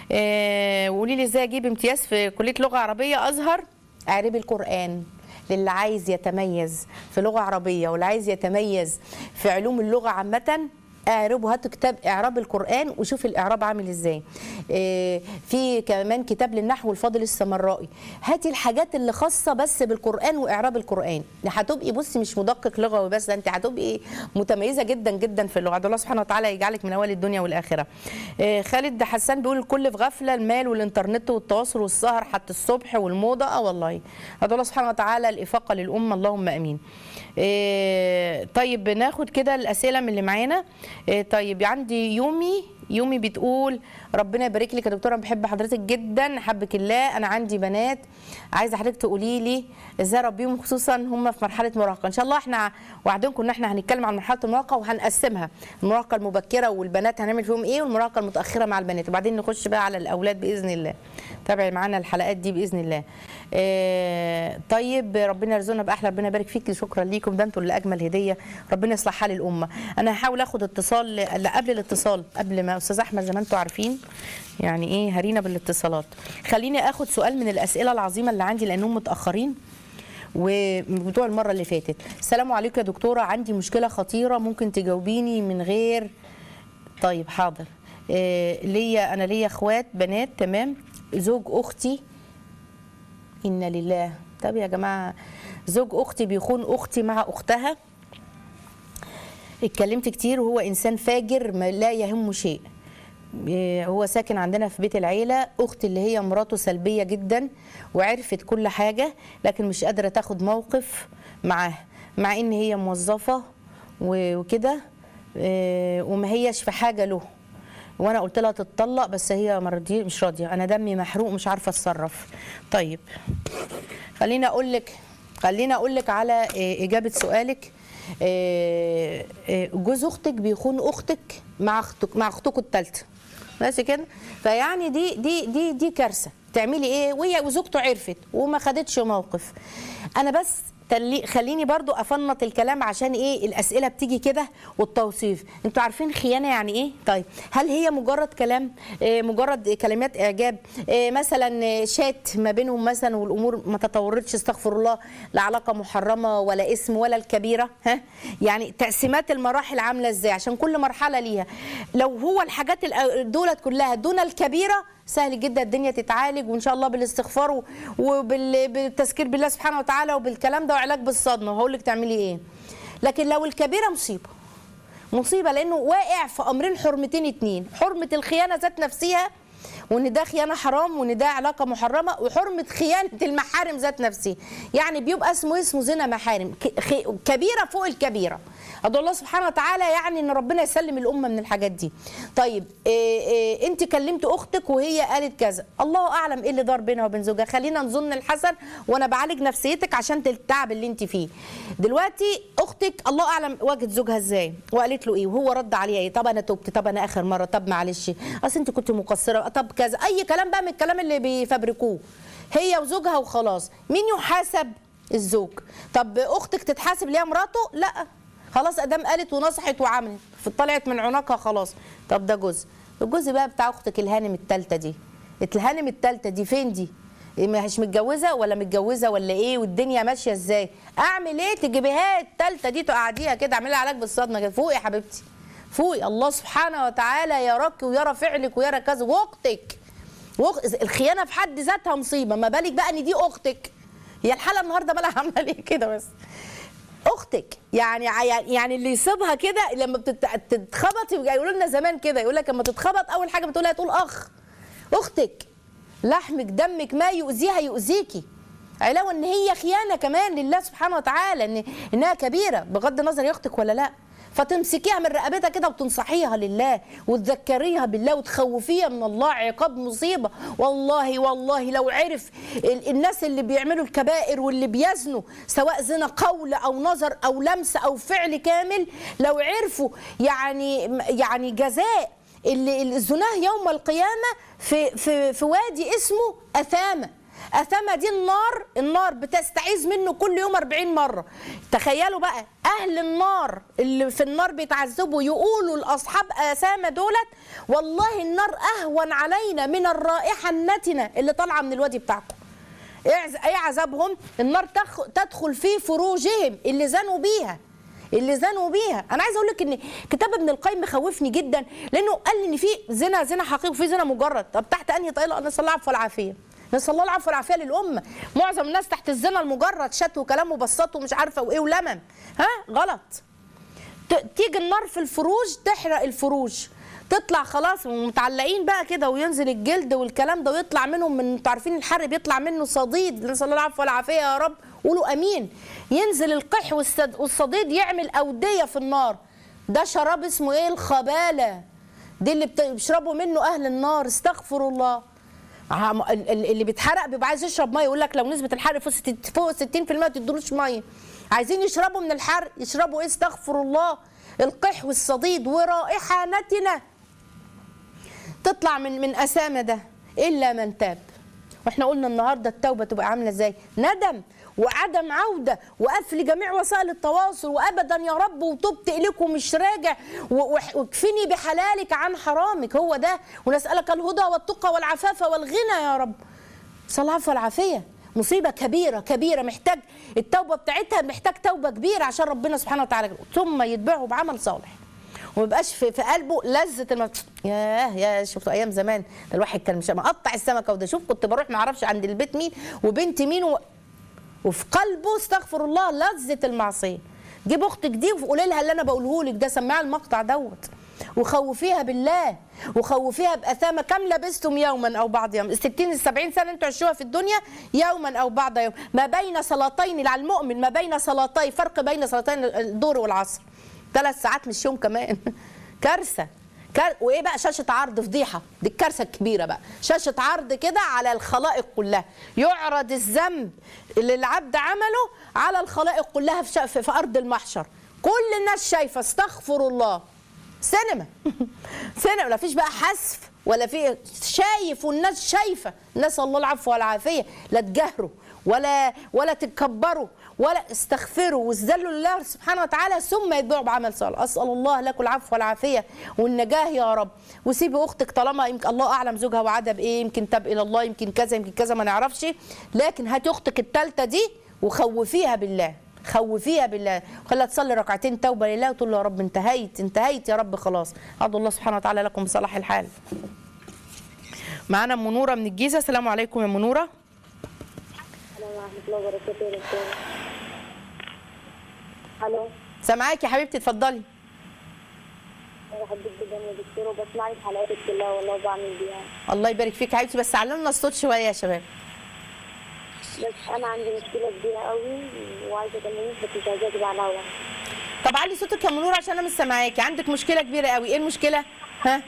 Speaker 2: آه، وقولي لي ازاي اجيب امتياز في كليه لغه عربيه ازهر اعربي القران للي عايز يتميز في لغه عربيه واللي عايز يتميز في علوم اللغه عامه اعربوا هاتوا كتاب اعراب القران وشوف الاعراب عامل ازاي إيه، في كمان كتاب للنحو الفاضل السمرائي هاتي الحاجات اللي خاصه بس بالقران واعراب القران هتبقي بصي مش مدقق لغوي بس ده انت هتبقي متميزه جدا جدا في اللغه ده الله سبحانه وتعالى يجعلك من اوائل الدنيا والاخره إيه، خالد حسان بيقول الكل في غفله المال والانترنت والتواصل والسهر حتى الصبح والموضه اه والله هذا الله سبحانه وتعالى الافاقه للامه اللهم امين إيه، طيب ناخد كده الاسئله من اللي معانا إيه، طيب عندي يومي يومي بتقول ربنا يبارك لك يا دكتوره أنا بحب حضرتك جدا حبك الله انا عندي بنات عايزه حضرتك تقولي لي ازاي اربيهم خصوصا هم في مرحله مراهقه ان شاء الله احنا وعدنكم ان احنا هنتكلم عن مرحله المراهقه وهنقسمها المراهقه المبكره والبنات هنعمل فيهم ايه والمراهقه المتاخره مع البنات وبعدين نخش بقى على الاولاد باذن الله تابعي معانا الحلقات دي باذن الله آه، طيب ربنا يرزقنا باحلى ربنا يبارك فيك شكرا ليكم ده انتوا اللي اجمل هديه ربنا يصلح حال الامه انا هحاول اخد اتصال لا قبل الاتصال قبل ما استاذ احمد زي ما انتوا عارفين يعني ايه هرينا بالاتصالات خليني اخد سؤال من الاسئله العظيمه اللي عندي لانهم متاخرين وبتوع المره اللي فاتت السلام عليكم يا دكتوره عندي مشكله خطيره ممكن تجاوبيني من غير طيب حاضر إيه ليا انا ليا اخوات بنات تمام زوج اختي انا لله طب يا جماعه زوج اختي بيخون اختي مع اختها اتكلمت كتير وهو انسان فاجر ما لا يهمه شيء إيه، هو ساكن عندنا في بيت العيله اختي اللي هي مراته سلبيه جدا وعرفت كل حاجه لكن مش قادره تاخد موقف معاه مع ان هي موظفه و- وكده إيه، وما هيش في حاجه له وانا قلت لها تتطلق بس هي مرضي مش راضيه انا دمي محروق مش عارفه اتصرف طيب خليني اقول لك خليني اقول لك على إيه، اجابه سؤالك إيه، إيه، جوز اختك بيخون اختك مع اختك مع اختكم الثالثه ماشي كده فيعني دي دي دي دي كارثه تعملي ايه وهي وزوجته عرفت وما خدتش موقف انا بس تلي خليني برضو افنط الكلام عشان ايه الاسئله بتيجي كده والتوصيف انتوا عارفين خيانه يعني ايه طيب هل هي مجرد كلام إيه مجرد كلمات اعجاب إيه مثلا شات ما بينهم مثلا والامور ما تطورتش استغفر الله لعلاقه محرمه ولا اسم ولا الكبيره ها يعني تقسيمات المراحل عامله ازاي عشان كل مرحله ليها لو هو الحاجات الأ- دولت كلها دون الكبيره سهل جدا الدنيا تتعالج وان شاء الله بالاستغفار و- وبالتذكير بالله سبحانه وتعالى وبالكلام ده وعلاج بالصدمه وهقول لك تعملي ايه لكن لو الكبيره مصيبه مصيبه لانه واقع في امرين حرمتين اتنين حرمه الخيانه ذات نفسها وان ده خيانه حرام وان ده علاقه محرمه وحرمه خيانه المحارم ذات نفسها يعني بيبقى اسمه اسمه زنا محارم ك- خي- كبيره فوق الكبيره ادعو الله سبحانه وتعالى يعني ان ربنا يسلم الامه من الحاجات دي طيب إيه إيه انت كلمت اختك وهي قالت كذا الله اعلم ايه اللي دار بينها وبين زوجها خلينا نظن الحسن وانا بعالج نفسيتك عشان التعب اللي انت فيه دلوقتي اختك الله اعلم واجهت زوجها ازاي وقالت له ايه وهو رد عليها ايه طب انا تبت طب انا اخر مره طب معلش اصل انت كنت مقصره طب كذا اي كلام بقى من الكلام اللي بيفبركوه هي وزوجها وخلاص مين يحاسب الزوج طب اختك تتحاسب ليها مراته لا خلاص ادام قالت ونصحت وعملت طلعت من عنقها خلاص طب ده جزء الجزء بقى بتاع اختك الهانم التالتة دي الهانم التالتة دي فين دي إيه مش متجوزه ولا متجوزه ولا ايه والدنيا ماشيه ازاي اعمل ايه تجيبيها التالتة دي تقعديها كده اعملي علاج بالصدمه كده فوقي يا حبيبتي فوقي الله سبحانه وتعالى يراك ويرى فعلك ويرى كذا واختك وأخ- الخيانه في حد ذاتها مصيبه ما بالك بقى ان دي اختك هي الحلقه النهارده بقى عامله ليه كده بس اختك يعني يعني اللي يصيبها كده لما بتت- تتخبط يبقى يقولوا لنا زمان كده يقول لك لما تتخبط اول حاجه بتقولها تقول اخ اختك لحمك دمك ما يؤذيها يؤذيكي علاوه ان هي خيانه كمان لله سبحانه وتعالى ان انها كبيره بغض النظر يا اختك ولا لا فتمسكيها من رقبتها كده وتنصحيها لله وتذكريها بالله وتخوفيها من الله عقاب مصيبه والله والله لو عرف ال- الناس اللي بيعملوا الكبائر واللي بيزنوا سواء زنا قول او نظر او لمس او فعل كامل لو عرفوا يعني يعني جزاء اللي اللي زناه يوم القيامه في في في وادي اسمه اثامه أثامة دي النار النار بتستعيذ منه كل يوم 40 مرة تخيلوا بقى أهل النار اللي في النار بيتعذبوا يقولوا لأصحاب أثامة دولت والله النار أهون علينا من الرائحة النتنة اللي طالعة من الوادي بتاعكم ايه عز- ايه عذابهم النار تخ... تدخل في فروجهم اللي زنوا بيها اللي زنوا بيها انا عايزه اقول لك ان كتاب ابن القيم مخوفني جدا لانه قال لي ان في زنا زنا حقيقي وفي زنا مجرد طب تحت انهي طائله نسال الله العفو والعافيه نسال الله العفو والعافيه للامه معظم الناس تحت الزنا المجرد شت وكلام وبساط ومش عارفه وايه ولمم ها غلط ت- تيجي النار في الفروج تحرق الفروج تطلع خلاص متعلقين بقى كده وينزل الجلد والكلام ده ويطلع منهم من انتوا عارفين الحرق بيطلع منه صديد نسال الله العفو والعافيه يا رب قولوا امين ينزل القح والصد- والصديد يعمل اوديه في النار ده شراب اسمه ايه الخباله دي اللي بت- بيشربوا منه اهل النار استغفر الله عم- ال- ال- اللي بيتحرق بيبقى عايز يشرب ميه يقول لك لو نسبه الحرق فوق ست- فوق 60% ما تدلوش ميه عايزين يشربوا من الحرق يشربوا ايه استغفر الله القح والصديد ورائحه نتنه تطلع من من اسامه ده الا من تاب واحنا قلنا النهارده التوبه تبقى عامله ازاي ندم وعدم عوده وقفل جميع وسائل التواصل وابدا يا رب وتبت اليك ومش راجع و- وح- واكفني بحلالك عن حرامك هو ده ونسالك الهدى والتقى والعفاف والغنى يا رب صلى الله العفو والعافيه مصيبه كبيره كبيره محتاج التوبه بتاعتها محتاج توبه كبيره عشان ربنا سبحانه وتعالى ثم يتبعه بعمل صالح وما يبقاش في, في قلبه لذه الم... ياه يا شفتوا ايام زمان ده الواحد كان مش مقطع السمكه وده شوف كنت بروح ما اعرفش عند البيت مين وبنت مين و... وفي قلبه استغفر الله لذه المعصيه جيب اختك دي وقولي لها اللي انا بقوله لك ده سمعها المقطع دوت وخوفيها بالله وخوفيها باثامه كم لبستم يوما او بعض يوم ال 60 ال 70 سنه انتوا عشتوها في الدنيا يوما او بعض يوم ما بين صلاتين على المؤمن ما بين صلاتي فرق بين صلاتين الظهر والعصر ثلاث ساعات مش يوم كمان كارثه كار... وايه بقى شاشه عرض فضيحه دي الكارثه الكبيره بقى شاشه عرض كده على الخلائق كلها يعرض الذنب اللي العبد عمله على الخلائق كلها في, ش... في... في ارض المحشر كل الناس شايفه استغفر الله سينما سينما ما فيش بقى حذف ولا في شايف والناس شايفه نسال الله العفو والعافيه لا تجهروا ولا ولا تتكبروا ولا استغفروا واسذلوا لله سبحانه وتعالى ثم يتبعوا بعمل صالح اسال الله لكم العفو والعافيه والنجاه يا رب وسيبي اختك طالما يمكن الله اعلم زوجها وعدها بايه يمكن تاب الى الله يمكن كذا يمكن كذا ما نعرفش لكن هاتي اختك الثالثه دي وخوفيها بالله خوفيها بالله خليها تصلي ركعتين توبه لله وتقول له يا رب انتهيت انتهيت يا رب خلاص ادعو الله سبحانه وتعالى لكم بصلاح الحال معانا ام منوره من الجيزه السلام عليكم يا منوره
Speaker 3: السلام ورحمة الله وبركاته يا دكتور ألو
Speaker 2: سامعاكي يا حبيبتي اتفضلي
Speaker 3: أنا بحبك جدا يا دكتور وبسمعك حلقاتك كلها والله وبعمل بيها
Speaker 2: الله يبارك فيك يا حبيبتي بس علمنا الصوت شويه يا شباب
Speaker 3: بس أنا عندي مشكلة كبيرة قوي وعايزة أكلمك بس مش عايزة أجيب على الهوا
Speaker 2: طب علي صوتك يا منوره عشان انا مش سامعاكي عندك مشكله كبيره قوي ايه المشكله ها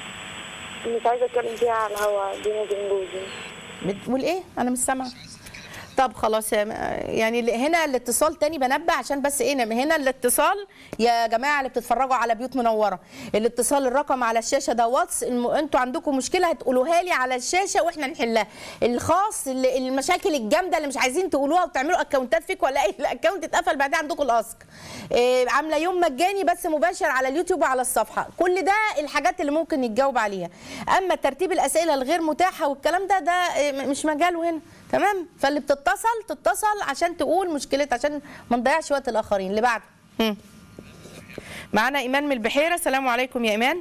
Speaker 3: مش عايزة أتكلم فيها على الهوا بيني وبين جوزي
Speaker 2: بتقول ايه انا مش سامعه طب خلاص يا- يعني هنا الاتصال تاني بنبه عشان بس ايه هنا الاتصال يا جماعه اللي بتتفرجوا على بيوت منوره الاتصال الرقم على الشاشه ده واتس الم... انتوا عندكم مشكله هتقولوها لي على الشاشه واحنا نحلها الخاص اللي المشاكل الجامده اللي مش عايزين تقولوها وتعملوا اكونتات فيك ولا ايه الاكونت اتقفل بعدين عندكم الاسك إيه عامله يوم مجاني بس مباشر على اليوتيوب وعلى الصفحه كل ده الحاجات اللي ممكن يتجاوب عليها اما ترتيب الاسئله الغير متاحه والكلام ده ده إيه، مش مجاله هنا تمام فاللي بتتصل تتصل عشان تقول مشكلتها عشان ما نضيعش وقت الاخرين اللي بعده هم. معانا ايمان من البحيره السلام عليكم يا ايمان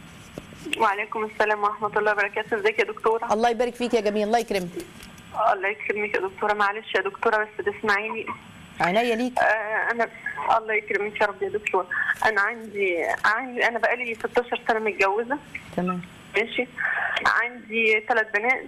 Speaker 4: وعليكم السلام ورحمة الله وبركاته ازيك يا دكتورة
Speaker 2: الله يبارك فيك يا جميل الله يكرمك
Speaker 4: الله يكرمك يا دكتورة معلش يا دكتورة بس تسمعيني
Speaker 2: عينيا ليك
Speaker 4: آه أنا الله يكرمك يا رب يا دكتورة أنا عندي عندي أنا بقالي 16 سنة متجوزة
Speaker 2: تمام
Speaker 4: ماشي عندي ثلاث بنات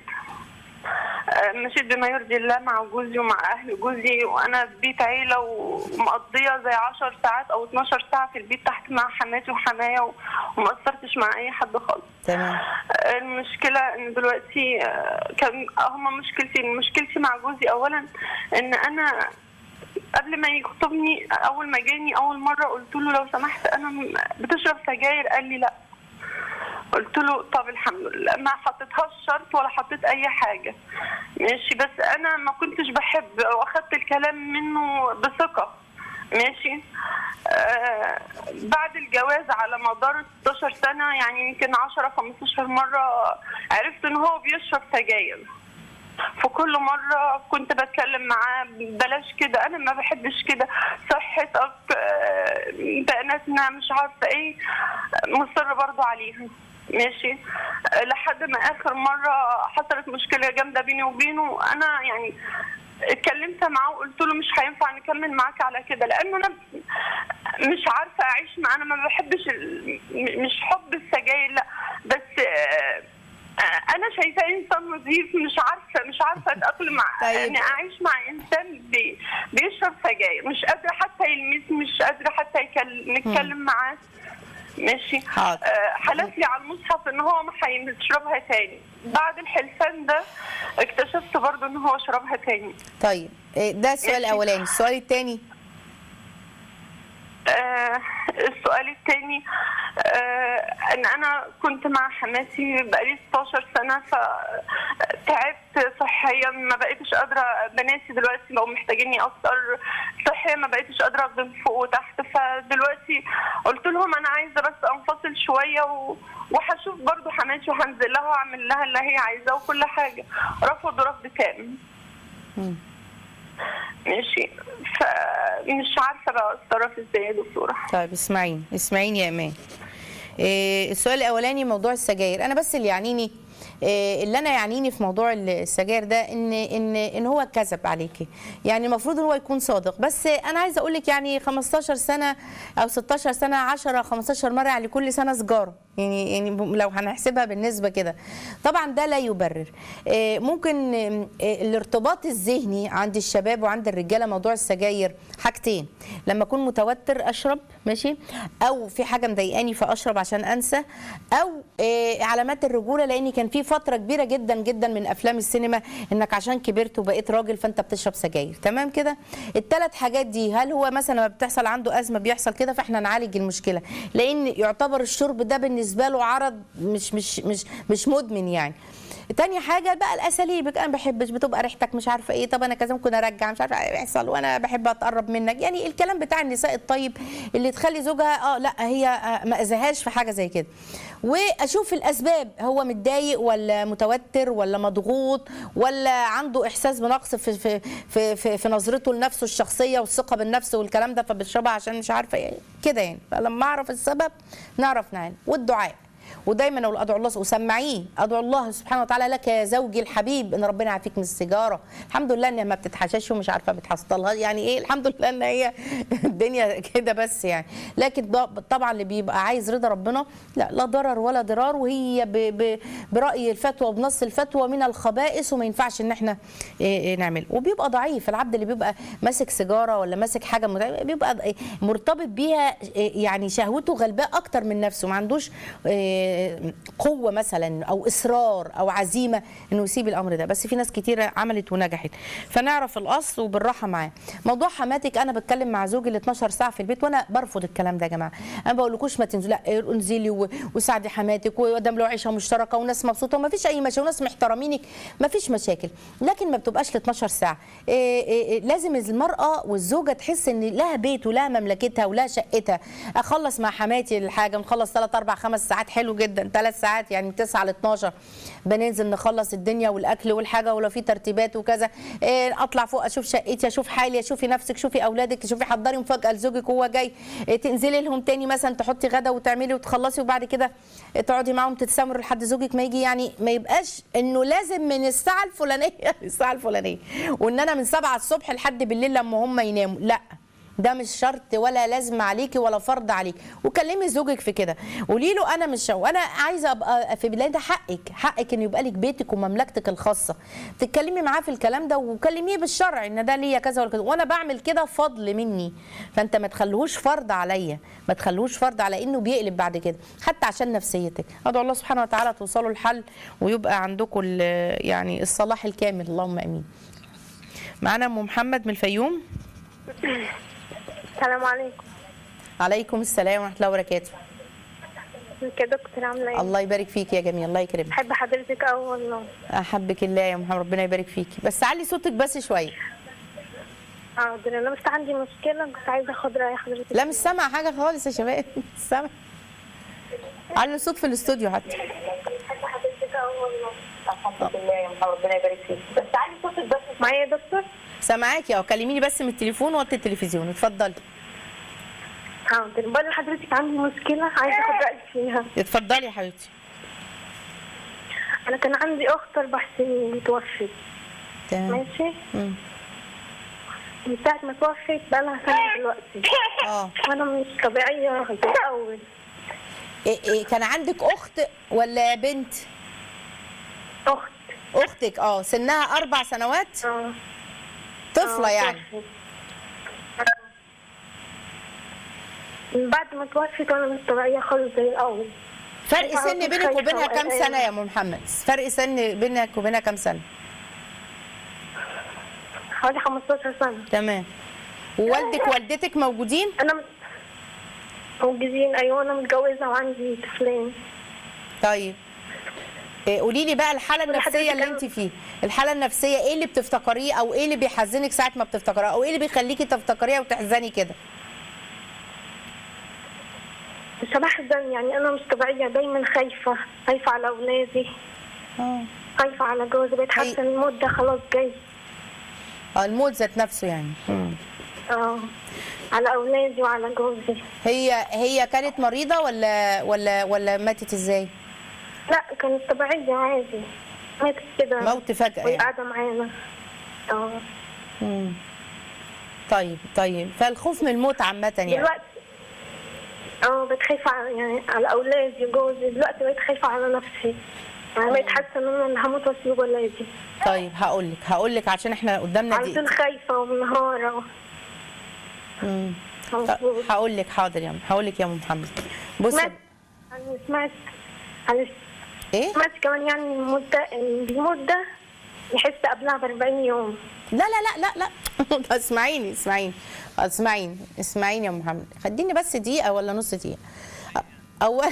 Speaker 4: آه، مشيت بما يرضي الله مع جوزي ومع اهل جوزي وانا في بيت عيله ومقضيه زي 10 ساعات او 12 ساعه في البيت تحت مع حماتي وحمايا و- وما قصرتش مع اي حد خالص
Speaker 2: تمام
Speaker 4: المشكلة ان دلوقتي آه، كان هما مشكلتين مشكلتي مع جوزي اولا ان انا قبل ما يخطبني اول ما جاني اول مرة قلت له لو سمحت انا م- بتشرب سجاير قال لي لا قلت له طب الحمد لله ما حطيتهاش شرط ولا حطيت اي حاجة ماشي بس انا ما كنتش بحب واخدت الكلام منه بثقة ماشي آه بعد الجواز على مدار 16 سنة يعني يمكن 10 15 مرة عرفت ان هو بيشرب سجاير فكل مرة كنت بتكلم معاه بلاش كده أنا ما بحبش كده صحتك آه، بناتنا مش عارفة إيه مصر برضو عليها ماشي آه، لحد ما آخر مرة حصلت مشكلة جامدة بيني وبينه أنا يعني اتكلمت معاه وقلت له مش هينفع نكمل معاك على كده لان انا مش عارفه اعيش معاه انا ما بحبش ال- م- مش حب السجاير لا بس آه، آه، انا شايفاه انسان نظيف مش عارفه مش عارفه اتاقلم مع
Speaker 2: طيب.
Speaker 4: اني اعيش مع انسان بي بيشرب سجاير مش قادره حتى يلمسني مش قادره حتى يكل- نتكلم معاه ماشي
Speaker 2: حاضر.
Speaker 4: آه، حلف لي على المصحف ان هو ما هيشربها تاني بعد الحلفان ده اكتشفت برضه ان هو شربها تاني
Speaker 2: طيب إيه ده السؤال
Speaker 4: ماشي.
Speaker 2: الاولاني السؤال الثاني
Speaker 4: آه السؤال الثاني آه ان انا كنت مع حماتي بقالي 16 سنه فتعبت صحيا ما بقيتش قادره بناتي دلوقتي لو محتاجيني اكتر صحيا ما بقيتش قادره اخدم فوق وتحت فدلوقتي قلت لهم انا عايزه بس انفصل شويه و... وهشوف برضو حماتي وهنزل لها واعمل لها اللي هي عايزاه وكل حاجه رفضوا رفض تام
Speaker 2: مم.
Speaker 4: ماشي فمش عارفه بقى اتصرف ازاي يا دكتوره
Speaker 2: طيب اسمعيني اسمعيني يا ايمان إيه السؤال الاولاني موضوع السجاير انا بس اللي يعنيني إيه اللي انا يعنيني في موضوع السجاير ده ان ان ان هو كذب عليكي يعني المفروض ان هو يكون صادق بس انا عايزه اقول لك يعني 15 سنه او 16 سنه 10 15 مره يعني كل سنه سجاره يعني يعني لو هنحسبها بالنسبه كده طبعا ده لا يبرر إيه ممكن إيه الارتباط الذهني عند الشباب وعند الرجاله موضوع السجاير حاجتين لما اكون متوتر اشرب ماشي او في حاجه مضايقاني فاشرب عشان انسى او إيه علامات الرجوله لان كان في فتره كبيره جدا جدا من افلام السينما انك عشان كبرت وبقيت راجل فانت بتشرب سجاير تمام كده الثلاث حاجات دي هل هو مثلا لما بتحصل عنده ازمه بيحصل كده فاحنا نعالج المشكله لان يعتبر الشرب ده بالنسبه بالنسبه له عرض مش مش مش مش مدمن يعني تاني حاجه بقى الاساليب انا ما بحبش بتبقى ريحتك مش عارفه ايه طب انا كذا ممكن ارجع مش عارفه ايه يحصل وانا بحب اتقرب منك يعني الكلام بتاع النساء الطيب اللي تخلي زوجها اه لا هي آه، ما اذاهاش في حاجه زي كده واشوف الاسباب هو متضايق ولا متوتر ولا مضغوط ولا عنده احساس بنقص في في في في, في نظرته لنفسه الشخصيه والثقه بالنفس والكلام ده فبيشربها عشان مش عارفه ايه كده يعني فلما اعرف السبب نعرف نعالج والدعاء ودايما اقول ادعو الله وسمعيه ادعو الله سبحانه وتعالى لك يا زوجي الحبيب ان ربنا يعافيك من السيجاره الحمد لله انها ما بتتحشش ومش عارفه بتحصلها يعني ايه الحمد لله ان هي الدنيا كده بس يعني لكن ض- طبعا اللي بيبقى عايز رضا ربنا لا لا ضرر ولا ضرار وهي ب ب براي الفتوى وبنص الفتوى من الخبائث وما ينفعش ان احنا إيه إيه نعمل وبيبقى ضعيف العبد اللي بيبقى ماسك سيجاره ولا ماسك حاجه متع- بيبقى ض- مرتبط بيها إيه يعني شهوته غلباء اكتر من نفسه ما عندوش إيه قوه مثلا او اصرار او عزيمه انه يسيب الامر ده بس في ناس كتيره عملت ونجحت فنعرف الاصل وبالراحه معاه موضوع حماتك انا بتكلم مع زوجي ال 12 ساعه في البيت وانا برفض الكلام ده يا جماعه انا ما بقولكوش ما تنزلي لا انزلي و- وساعدي حماتك وقدام له عيشه مشتركه وناس مبسوطه وما فيش اي مشاكل وناس محترمينك ما فيش مشاكل لكن ما بتبقاش ل 12 ساعه إيه إيه إيه لازم المراه والزوجه تحس ان لها بيت ولها مملكتها ولها شقتها اخلص مع حماتي الحاجه نخلص 3 4 5 ساعات حلو جدا 3 ساعات يعني من 9 ل 12 بننزل نخلص الدنيا والاكل والحاجه ولو في ترتيبات وكذا إيه اطلع فوق اشوف شقتي اشوف حالي اشوفي نفسك شوفي اولادك شوفي حضري مفاجاه لزوجك وهو جاي إيه تنزلي لهم تاني مثلا تحطي غدا وتعملي وتخلصي وبعد كده تقعدي معاهم تتسامروا لحد زوجك ما يجي يعني ما يبقاش انه لازم من الساعه الفلانيه للساعه الفلانيه وان انا من 7 الصبح لحد بالليل لما هم يناموا لا ده مش شرط ولا لازم عليكي ولا فرض عليكي وكلمي زوجك في كده قولي له انا مش وانا عايزه ابقى في بلاد ده حقك حقك ان يبقى لك بيتك ومملكتك الخاصه تتكلمي معاه في الكلام ده وكلميه بالشرع ان ده ليا كذا ولا كذا وانا بعمل كده فضل مني فانت ما تخليهوش فرض عليا ما تخليهوش فرض على انه بيقلب بعد كده حتى عشان نفسيتك ادعو الله سبحانه وتعالى توصلوا الحل ويبقى عندكم ال- يعني الصلاح الكامل اللهم امين معانا ام محمد من الفيوم
Speaker 3: السلام عليكم
Speaker 2: عليكم السلام ورحمه الله وبركاته
Speaker 3: ازيك يا دكتور عامله ايه؟
Speaker 2: الله يبارك فيك يا جميل الله يكرمك
Speaker 3: بحب حضرتك قوي والله
Speaker 2: احبك الله يا محمد ربنا يبارك فيك بس علي صوتك بس شويه
Speaker 3: حاضر انا بس عندي مشكله كنت عايزه اخد راي حضرتك
Speaker 2: لا مش سامعه حاجه خالص يا شباب مش سامعه علي الصوت في الاستوديو حتى
Speaker 3: بحب حضرتك قوي والله
Speaker 5: الحمد لله يا محمد ربنا يبارك فيك بس تعالي صوتك بس
Speaker 3: معايا يا دكتور؟
Speaker 2: سامعاكي اه كلميني بس من التليفون وطي التلفزيون اتفضلي
Speaker 3: حاضر بقول لحضرتك عندي مشكله عايزه اخد رايك فيها
Speaker 2: اتفضلي يا حبيبتي
Speaker 3: انا كان عندي اخت اربع سنين توفت
Speaker 2: تمام
Speaker 3: ماشي
Speaker 2: مم.
Speaker 3: من ساعه ما توفت بقى لها سنه دلوقتي
Speaker 2: اه
Speaker 3: وانا مش طبيعيه زي الاول
Speaker 2: إيه إيه كان عندك اخت ولا بنت
Speaker 3: اخت
Speaker 2: اختك اه سنها اربع سنوات
Speaker 3: اه
Speaker 2: طفله
Speaker 3: آه،
Speaker 2: يعني
Speaker 3: توفت. من بعد ما توفت وانا مش طبيعيه خالص زي الاول
Speaker 2: فرق
Speaker 3: طبعاً
Speaker 2: سن
Speaker 3: كنت
Speaker 2: بينك
Speaker 3: خايفة
Speaker 2: وبينها كام
Speaker 3: وقلقانة.
Speaker 2: سنه يا ام محمد فرق سن بينك وبينها كام سنه
Speaker 3: حوالي 15 سنه
Speaker 2: تمام ووالدك ووالدتك موجودين
Speaker 3: انا م- موجودين ايوه انا متجوزه وعندي طفلين
Speaker 2: طيب إيه، قولي لي بقى الحاله النفسيه اللي انت فيه الحاله النفسيه ايه اللي بتفتكريه او ايه اللي بيحزنك ساعه ما بتفتكريها او ايه اللي بيخليكي تفتكريها وتحزني كده
Speaker 3: مش بحزن يعني انا مش طبيعيه دايما خايفه خايفه على اولادي
Speaker 2: اه
Speaker 3: خايفه على جوزي بقيت حاسه ان الموت ده خلاص جاي
Speaker 2: آه، الموت ذات نفسه يعني مم.
Speaker 3: اه على اولادي وعلى جوزي
Speaker 2: هي هي كانت مريضه ولا ولا ولا ماتت ازاي
Speaker 3: لا كانت طبيعيه عادي ماتت كده
Speaker 2: موت فجاه
Speaker 3: وهي
Speaker 2: يعني.
Speaker 3: قاعده معانا اه
Speaker 2: مم. طيب طيب فالخوف من الموت عامه يعني
Speaker 3: دلوقتي اه بقيت خايفه على يعني على اولادي وجوزي دلوقتي بقيت خايفه على نفسي يعني بقيت حاسه ان انا اللي هموت واسيب ولادي
Speaker 2: طيب هقول لك هقول لك عشان احنا قدامنا
Speaker 3: على طول
Speaker 2: دقيقتين
Speaker 3: خايفه ومنهاره
Speaker 2: مم.
Speaker 3: مظبوط.
Speaker 2: هقول لك حاضر يا هقول لك يا ام محمد بصي
Speaker 3: سمعت يعني سمعت يعني
Speaker 2: ايه
Speaker 3: سمعت كمان يعني المدة إن الموت ده يحس قبلها ب 40 يوم
Speaker 2: لا لا لا لا لا اسمعيني اسمعيني اسمعيني اسمعيني يا محمد خديني بس دقيقه ولا نص دقيقه اولا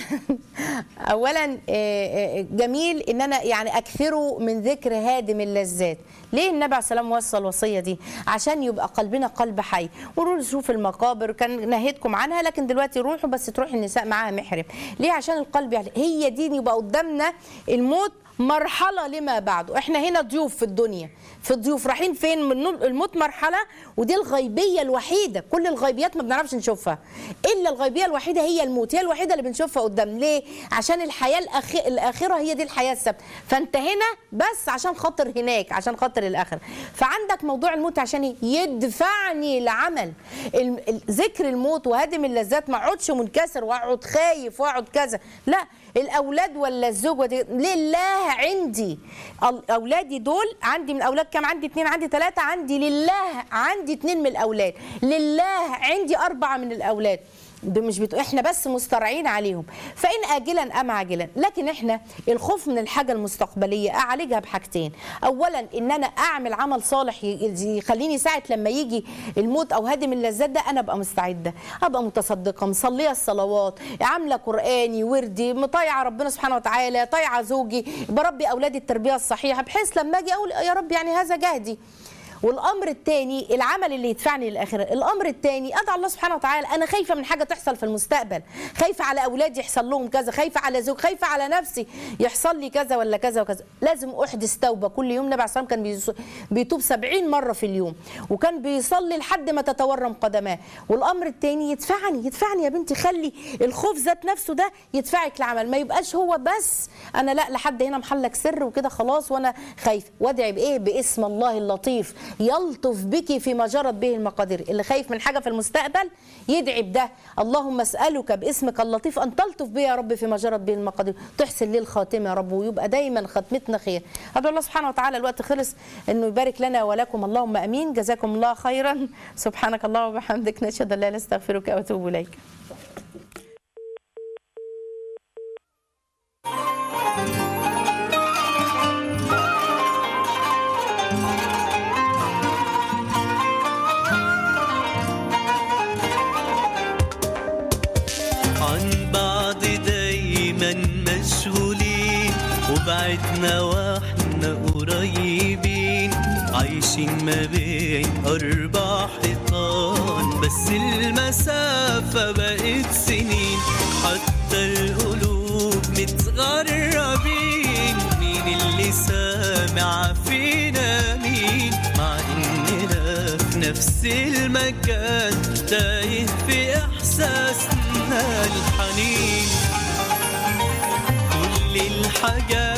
Speaker 2: اولا آه، آه، جميل ان انا يعني اكثره من ذكر هادم اللذات ليه النبي عليه السلام وصى الوصيه دي عشان يبقى قلبنا قلب حي ونروح نشوف المقابر كان نهيتكم عنها لكن دلوقتي روحوا بس تروح النساء معاها محرم ليه عشان القلب يعني هي دي يبقى قدامنا الموت مرحله لما بعده احنا هنا ضيوف في الدنيا في ضيوف رايحين فين من نول- الموت مرحله ودي الغيبيه الوحيده كل الغيبيات ما بنعرفش نشوفها الا الغيبيه الوحيده هي الموت هي الوحيده اللي بنشوفها قدام ليه عشان الحياه الأخ... الاخره هي دي الحياه الثابته فانت هنا بس عشان خاطر هناك عشان خاطر الاخره فعندك موضوع الموت عشان إيه؟ يدفعني لعمل الم- ال- ذكر الموت وهدم اللذات ما اقعدش منكسر واقعد خايف واقعد كذا لا الاولاد ولا الزوج ودي- لله عندي ال- اولادي دول عندي من الاولاد كام عندي اتنين عندي ثلاثه عندي لله عندي اتنين من الاولاد لله عندي اربعه من الاولاد ده مش بت... احنا بس مسترعين عليهم فان اجلا ام عاجلا لكن احنا الخوف من الحاجه المستقبليه اعالجها بحاجتين اولا ان انا اعمل عمل صالح ي- يخليني ساعه لما يجي الموت او هدم اللذات ده انا ابقى مستعده ابقى متصدقه مصليه الصلوات عامله قراني وردي مطيعه ربنا سبحانه وتعالى طايعه زوجي بربي اولادي التربيه الصحيحه بحيث لما اجي اقول يا رب يعني هذا جهدي والامر الثاني العمل اللي يدفعني للاخره الامر الثاني ادعو الله سبحانه وتعالى انا خايفه من حاجه تحصل في المستقبل خايفه على اولادي يحصل لهم كذا خايفه على زوج خايفه على نفسي يحصل لي كذا ولا كذا وكذا لازم احدث توبه كل يوم النبي عليه الصلاه والسلام كان بيص- بيتوب 70 مره في اليوم وكان بيصلي لحد ما تتورم قدماه والامر الثاني يدفعني يدفعني يا بنتي خلي الخوف ذات نفسه ده يدفعك لعمل ما يبقاش هو بس انا لا لحد هنا محلك سر وكده خلاص وانا خايف وادعي بايه باسم الله اللطيف يلطف بك فيما جرت به المقادير اللي خايف من حاجه في المستقبل يدعي بده اللهم اسالك باسمك اللطيف ان تلطف بي يا رب فيما جرت به المقادير تحسن لي الخاتمه يا رب ويبقى دايما ختمتنا خير ادعو الله سبحانه وتعالى الوقت خلص انه يبارك لنا ولكم اللهم امين جزاكم الله خيرا سبحانك اللهم وبحمدك نشهد ان لا اله الا انت استغفرك واتوب اليك
Speaker 1: عن بعض دايما مشغولين وبعدنا واحنا قريبين عايشين ما بين أربع حيطان بس المسافة بقت سنين حتى القلوب متغربين مين اللي سامع فينا مين مع إننا في نفس المكان تايه في إحساسنا الحنين كل الحاجات